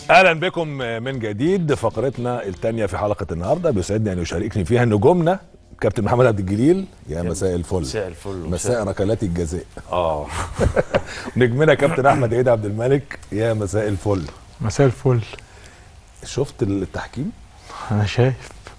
اهلا بكم من جديد فقرتنا الثانيه في حلقه النهارده بيسعدني ان يشاركني فيها نجومنا كابتن محمد عبد الجليل يا مساء الفل مساء الفل مساء ركلات الجزاء اه نجمنا كابتن احمد عيد عبد الملك يا مساء الفل مساء الفل شفت التحكيم انا شايف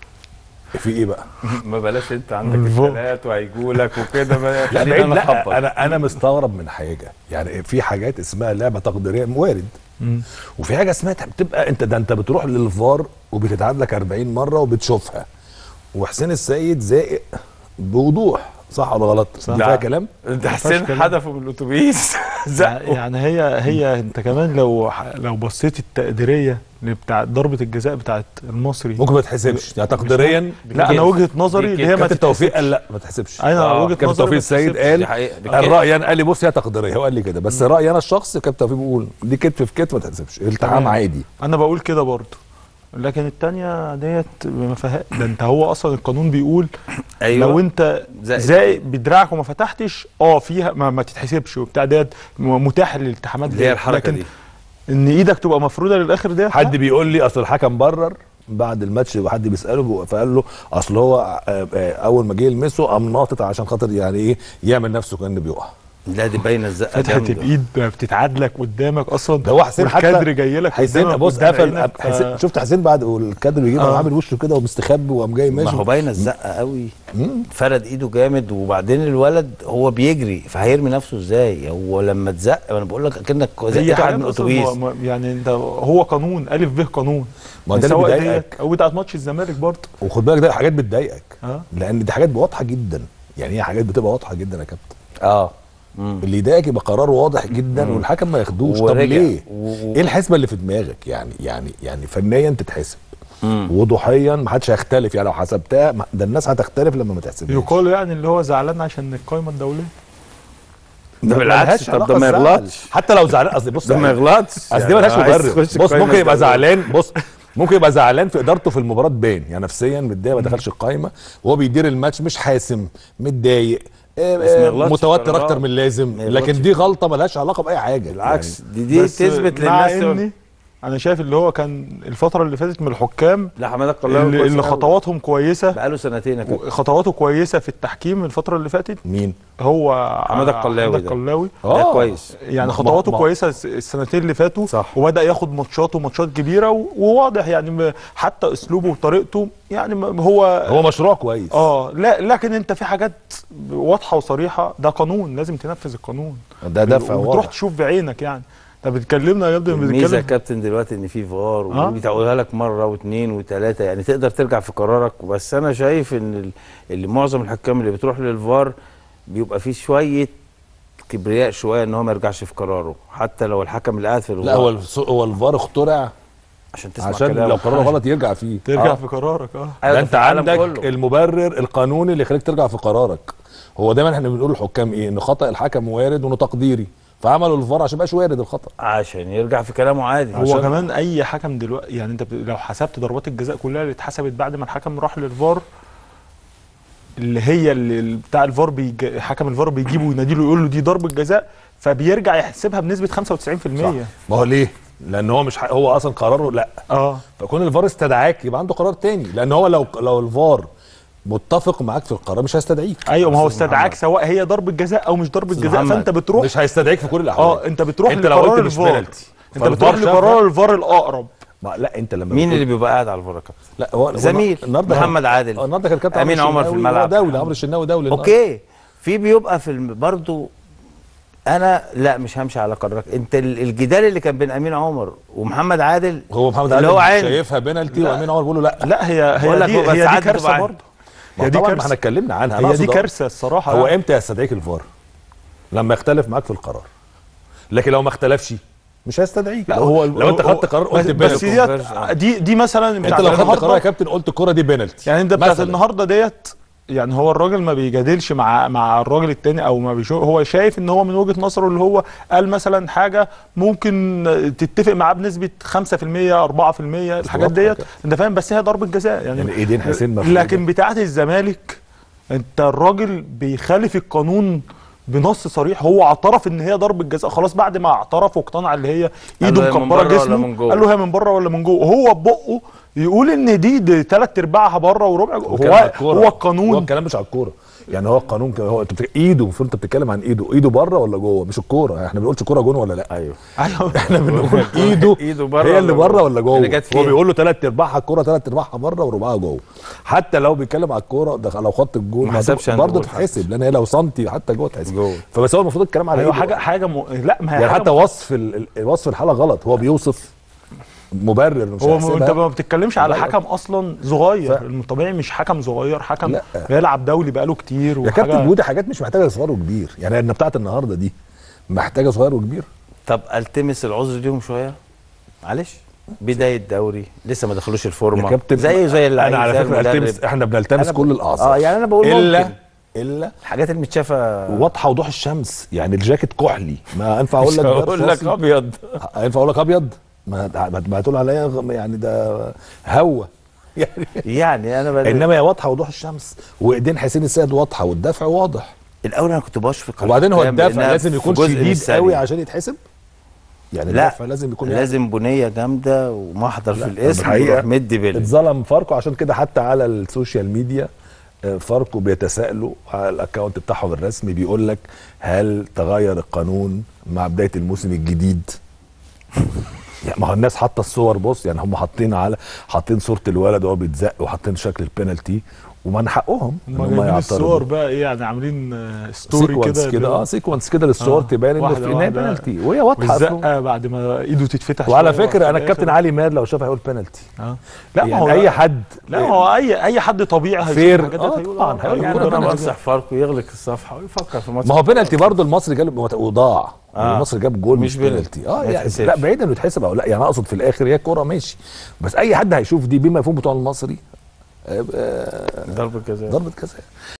في ايه بقى ما بلاش انت عندك الفوق. الثلاث وهيجولك وكده ما لا خلينا بعيد نخبط لا انا انا مستغرب من حاجه يعني في حاجات اسمها لعبه تقديريه وارد وفي حاجه اسمها بتبقى انت ده انت بتروح للفار وبتتعاد لك 40 مره وبتشوفها وحسين السيد زائق بوضوح صح ولا غلط؟ صح. دي فيها كلام؟ ده حسين كلام. حدفه من الاتوبيس زقه يعني هي هي انت كمان لو لو بصيت التقديريه اللي بتاع ضربه الجزاء بتاعت المصري ممكن ما تحسبش يعني تقديريا لا انا وجهه نظري دي اللي هي ما كابتن توفيق قال تتحسبش. لا ما تحسبش انا آه، وجهه كابتن نظري توفيق ما السيد تتحسبش. قال دي حقيقة. دي الراي انا قال لي بص هي تقديريه هو قال لي كده بس رايي انا الشخصي كابتن توفيق بيقول دي كتف في كتف ما تحسبش التحام تمام. عادي انا بقول كده برضه لكن التانية ديت ما فيها ده انت هو اصلا القانون بيقول ايوه لو انت زائد. زائق بدراعك وما فتحتش اه فيها ما, ما تتحسبش وبتاع ديت متاح للالتحامات اللي هي ديت. الحركه لكن دي ان ايدك تبقى مفروده للاخر ديت حد لا. بيقول لي اصل الحكم برر بعد الماتش وحد بيساله فقال له اصل هو آه، آه، اول ما جه يلمسه قام ناطط عشان خاطر يعني ايه يعمل نفسه كانه بيقع لا دي باينه الزقه فتحه جامدة. الايد بتتعاد لك قدامك اصلا ده هو حسين حتى والكادر جاي لك حسين قدامك بص قدام قفل عينك، ف- حسين شفت حسين بعد والكادر بيجيب آه. عامل وشه كده ومستخبي وقام جاي ما ماشي هو باينه الزقه قوي مم. فرد ايده جامد وبعدين الولد هو بيجري فهيرمي نفسه ازاي هو لما اتزق انا بقول لك اكنك هي زقت واحد حاجات من أصلاً الاتوبيس ما- ما- يعني انت هو قانون الف ب قانون ما ده اللي سواء بيضايقك. ديت او بتاعت ماتش الزمالك برضه وخد بالك ده حاجات بتضايقك اه لان دي حاجات واضحه جدا يعني هي حاجات بتبقى واضحه جدا يا كابتن اه مم. اللي يضايقك يبقى قرار واضح جدا والحكم ما ياخدوش طب ورجع. ليه؟ و- و- ايه الحسبه اللي في دماغك يعني يعني يعني فنيا تتحسب مم. وضوحيا ما حدش هيختلف يعني لو حسبتها ما- ده الناس هتختلف لما ما تحسبهاش يقال يعني اللي هو زعلان عشان القايمه الدوليه ده ما- بالعكس، ملهاش طب علاقة ده ما الزعل. يغلطش. حتى لو زعلان قصدي بص ده ما يعني- يغلطش اصل دي ملهاش يعني عايز مبرر تخش بص قايمة ممكن يبقى دولية. زعلان بص ممكن يبقى زعلان في ادارته في المباراه تبان يعني نفسيا متضايق ما دخلش القايمه وهو بيدير الماتش مش حاسم متضايق آه، بس ما آه، يغلطش متوتر قرارات. اكتر من اللازم ما يغلطش. لكن دي غلطه ملهاش علاقه باي حاجه بالعكس يعني دي دي بس تثبت مع للناس اني انا شايف اللي هو كان الفتره اللي فاتت من الحكام لا حماده القلاوي اللي, كويس اللي أوي. خطواتهم كويسه بقاله سنتين يا كابتن خطواته كويسه في التحكيم الفتره اللي فاتت مين هو حمادة القلاوي حمادة ده. القلاوي ده آه. كويس يعني ما- خطواته ما- كويسه الس- السنتين اللي فاتوا صح. وبدا ياخد ماتشات وماتشات كبيره و- وواضح يعني م- حتى اسلوبه وطريقته يعني م- هو هو مشروع كويس اه لا لكن انت في حاجات واضحه وصريحه ده قانون لازم تنفذ القانون ده دفع وتروح واضح تشوف بعينك يعني انت بتكلمنا يا ابني الميزه يا بنتكلم كابتن دلوقتي ان في فار آه. وبيتعودها لك مره واثنين وثلاثه يعني تقدر ترجع في قرارك بس انا شايف ان ال- اللي معظم الحكام اللي بتروح للفار بيبقى فيه شويه كبرياء شويه ان هو ما يرجعش في قراره حتى لو الحكم اللي قاعد في الفار لا هو الس- هو الفار اخترع عشان تسمع عشان كلامه. لو قراره غلط يرجع فيه ترجع آه. في قرارك اه أيوة، ده ده انت في العالم عندك كله. المبرر القانوني اللي يخليك ترجع في قرارك هو دايما احنا بنقول للحكام ايه ان خطا الحكم وارد وانه تقديري فعملوا الفار عشان يبقاش وارد الخطا عشان يرجع في كلامه عادي هو عشان- كمان اي حكم دلوقتي يعني انت ب- لو حسبت ضربات الجزاء كلها اللي اتحسبت بعد ما الحكم راح للفار اللي هي اللي اللي بتاع الفار بيج... حكم الفار بيجيبه ويناديله يقول له دي ضربه جزاء فبيرجع يحسبها بنسبه 95% ما هو ليه لان هو مش ح... هو اصلا قراره لا اه فكون الفار استدعاك يبقى عنده قرار تاني لان هو لو لو الفار متفق معاك في القرار مش هيستدعيك ايوه ما هو أستاذ استدعاك محمد. سواء هي ضربه جزاء او مش ضربه أستاذ جزاء محمد، فانت بتروح مش هيستدعيك في كل الاحوال اه انت بتروح انت لو لقرار قلت مش الفار بنالتي انت فالفار بتروح شافها. لقرار الفار الاقرب ما لا انت لما مين بتقول- اللي بيبقى قاعد على الفار يا كابتن لا هو هو زميل النهارده محمد عادل آه، النهارده كان كابتن أمين عمرو عمر في الشناوي الملعب. دولي عمرو الشناوي دولي النهاردة. اوكي في بيبقى في الم... برضو انا لا مش همشي على قرارك انت ال- الجدال اللي كان بين امين عمر ومحمد عادل هو محمد اللي عادل هو عين شايفها بينالتي لا. وامين عمر بيقول له لا لا هي بقول هي لك دي هو بس هي دي ساعات كارثه بتبقى برضه ما هي دي طبعا ما كارثه احنا اتكلمنا عنها أنا هي دي أقصد أهو. كارثه الصراحه هو يعني. امتى يستدعيك الفار لما يختلف معاك في القرار لكن لو ما اختلفش مش هيستدعيك لا لو, هو لو انت خدت قرار قلت بس, بس بينالتي دي دي دي مثلا انت بتاعت لو خدت النهاردة- قرار يا كابتن قلت الكره دي بينالتي يعني انت بتاعت مثلاً. النهارده ديت يعني هو الراجل ما بيجادلش مع مع الراجل التاني او ما بيشوف هو شايف ان هو من وجهه نظره اللي هو قال مثلا حاجه ممكن تتفق معاه بنسبه 5% 4% الحاجات واضحة ديت كده. انت فاهم بس هي ضربه جزاء يعني يعني ايدين حسين مفروضة. لكن بتاعت الزمالك انت الراجل بيخالف القانون بنص صريح هو اعترف ان هي ضربه جزاء خلاص بعد ما اعترف واقتنع اللي هي قال ايده له هي من مكبره بره ولا جسمه من جوه؟ قال له هي من بره ولا من جوه وهو ببقه يقول ان دي, دي ثلاث ارباعها بره وربع جوه. وكان على هو الكورة. هو هو القانون الكلام مش على الكوره يعني هو القانون كده هو انت بتك... ايده المفروض انت بتتكلم عن ايده ايده بره ولا جوه مش الكوره احنا ما بنقولش كوره جون ولا لا ايوه ايوه احنا بنقول ايده إيده بره هي اللي ولا بره جوه؟ ولا جوه اللي جت هو فيها. بيقول له ثلاث ارباعها الكوره ثلاث ارباعها بره وربعها جوه حتى لو بيتكلم على الكوره ده لو خط الجول ما حسبش عند برضه جول تتحسب لان هي لو سنتي حتى جوه تتحسب جوه. فبس هو المفروض الكلام على ايوه إيده. حاجه حاجه م... لا ما هي يعني حاجة حتى وصف ال... ال- وصف الحاله غلط هو بيوصف مبرر مش هو م... انت هيحسبها. ما بتتكلمش على لا. حكم اصلا صغير ف- الطبيعي مش حكم صغير حكم لا. بيلعب دولي بقاله كتير يا كابتن ودي حاجات مش محتاجه صغير وكبير يعني ان بتاعت النهارده دي محتاجه صغير وكبير طب التمس العذر ليهم شويه معلش بدايه دوري لسه ما دخلوش الفورمه يا كابتن زي زي اللعيب انا على زي فكره المدرب. التمس احنا بنلتمس أنا ب- كل الاعذار اه يعني انا بقول الا ممكن. الا الحاجات اللي متشافه واضحه وضوح الشمس يعني الجاكيت كحلي ما ينفع اقول لك اقول لك برصاصي. ابيض ينفع اقول لك ابيض ما ما- ما تقول عليا غ- يعني ده هوا يعني يعني انا بدأ انما هي واضحه وضوح الشمس وايدين حسين السيد واضحه والدفع واضح الاول انا كنت بشفق على وبعدين هو الحكام الدفع لأنها لازم في يكون جزء من شديد الثانية. قوي عشان يتحسب يعني لا الدفع لازم يكون لازم بنيه جامده ومحضر في لا، الاسم الحقيقة ويروح مدي بال اتظلم فاركو عشان كده حتى على السوشيال ميديا آه، فاركو بيتساءلوا على الاكونت بتاعهم الرسمي بيقول لك هل تغير القانون مع بدايه الموسم الجديد؟ يعني ما هو الناس حاطه الصور بص يعني هم حاطين على حاطين صوره الولد وهو بيتزق وحاطين شكل البنالتي ومن حقهم ان هم هم جايبين الصور يعترضوا بقى ايه يعني عاملين آه، ستوري سيكونس كده كده اه سيكونس كده للصور آه، تبان انه واحدة في انها واحدة. بنالتي وهي واضحه أصلاً. والزقه بعد ما ايده تتفتح وعلى شوية فكره وفي انا الكابتن الآخر- علي ماد لو شاف هيقول بنالتي اه لا ما يعني هو اي حد لا ما هو اي اي حد طبيعي هيشوف فير. الحاجات دي آه، هيقول طبعاً، هيقول يعني كده انا بنالتي. بنصح فاركو يغلق الصفحه ويفكر في ماتش ما هو بنالتي برضه المصري جاب وضاع آه. آه. المصري جاب جول مش مش بنالتي اه ما يعني يتحسبش. لا بعيد انه يتحسب او لا يعني اقصد في الاخر هي كوره ماشي بس اي حد هيشوف دي بما يفهم بتوع المصري آه، آه، ضربه جزاء ضربه جزاء